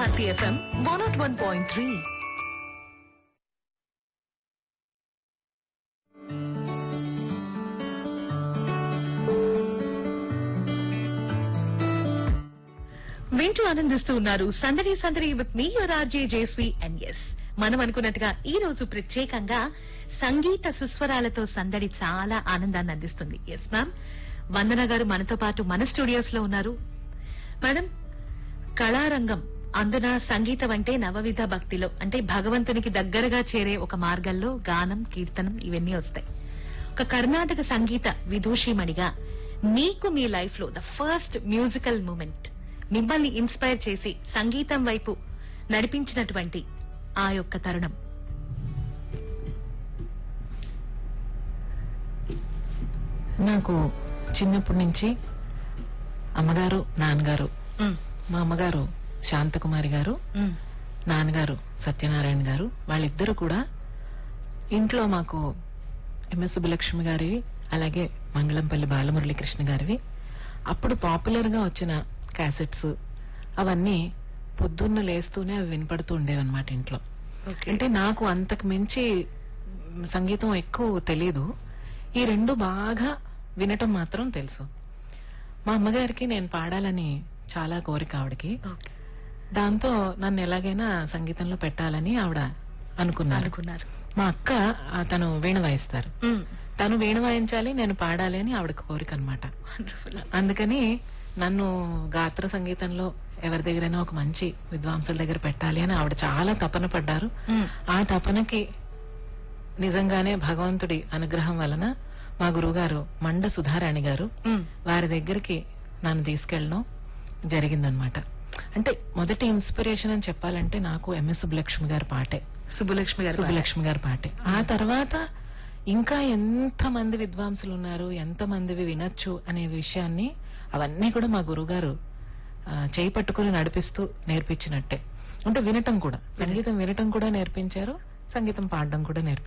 Bharati FM one not one point three వింటూ ఆనందిస్తూ ఉన్నారు సందడి సందడి విత్ మీ your RJ Jasvi and yes మనం అనుకున్నట్టుగా ఈ రోజు ప్రత్యేకంగా సంగీత సుస్వరాలతో సందడి చాలా ఆనందాన్ని అందిస్తుంది ఎస్ మ్యామ్ వందన గారు మనతో పాటు మన స్టూడియోస్ లో ఉన్నారు మేడం కళారంగం అందున సంగీతం అంటే నవవిధ భక్తిలో అంటే భగవంతునికి దగ్గరగా చేరే ఒక మార్గంలో గానం కీర్తనం ఇవన్నీ వస్తాయి ఒక కర్ణాటక సంగీత విదూషిమణిగా మీకు మీ లైఫ్ లో ద ఫస్ట్ మ్యూజికల్ మూమెంట్ మిమ్మల్ని ఇన్స్పైర్ చేసి సంగీతం వైపు నడిపించినటువంటి ఆ యొక్క తరుణం నాకు చిన్నప్పటి నుంచి అమ్మగారు నాన్నగారు మ్, మా అమ్మగారు శాంతకుమారి గారు మ్, నాన్నగారు సత్యనారాయణ గారు వాళ్ళిద్దరూ కూడా ఇంట్లో మాకు ఎంఎస్ సుబ్బలక్ష్మి గారివి అలాగే మంగళంపల్లి బాలమురళీకృష్ణ గారివి అప్పుడు పాపులర్ గా వచ్చిన క్యాసెట్స్ అవన్నీ పొద్దున్న లేస్తూనే అవి వినపడుతూ ఉండేవన్నమాట ఇంట్లో ఓకే. అంటే నాకు అంతకు మించి మ్, సంగీతం ఎక్కువ తెలీదు ఈ రెండు బాగా వినటం మాత్రం తెలుసు మా అమ్మగారికి నేను పాడాలని చాలా కోరిక ఆవిడకి ఓకే. దాంతో నన్ను ఎలాగైనా సంగీతంలో పెట్టాలని ఆవిడ అనుకున్నారు అనుకున్నారు మా అక్క ఆ, తను వీణ వాయిస్తారు మ్, తను వీణ వాయించాలి నేను పాడాలి అని ఆవిడ కోరిక అనమాట wonderful. అందుకని నన్ను గాత్ర సంగీతంలో ఎవరి దగ్గరైనా ఒక మంచి విద్వాంసుల దగ్గర పెట్టాలి అని ఆవిడ చాలా తపన పడ్డారు మ్, ఆ తపనకి నిజంగానే భగవంతుడి అనుగ్రహం వలన మా గురువుగారు మండ సుధారాణి గారు మ్, వారి దగ్గరికి నన్ను తీసుకెళ్ళడం జరిగిందనమాట అంటే మొదటి ఇన్స్పిరేషన్ అని చెప్పాలంటే నాకు ఎంఎస్ సుబ్బలక్ష్మి గారి పాటే సుబ్బలక్ష్మి గారు సుబ్బలక్ష్మి గారి పాటే ఆ తర్వాత ఇంకా ఎంత మంది విద్వాంసులు ఉన్నారు ఎంత మందివి వినొచ్చు అనే విషయాన్ని అవన్నీ కూడా మా గురుగారు ఆ, చేయి పట్టుకుని నడిపిస్తూ నేర్పించినట్టే అంటే వినటం కూడా సంగీతం వినటం కూడా నేర్పించారు సంగీతం పాడడం కూడా నేర్పించారు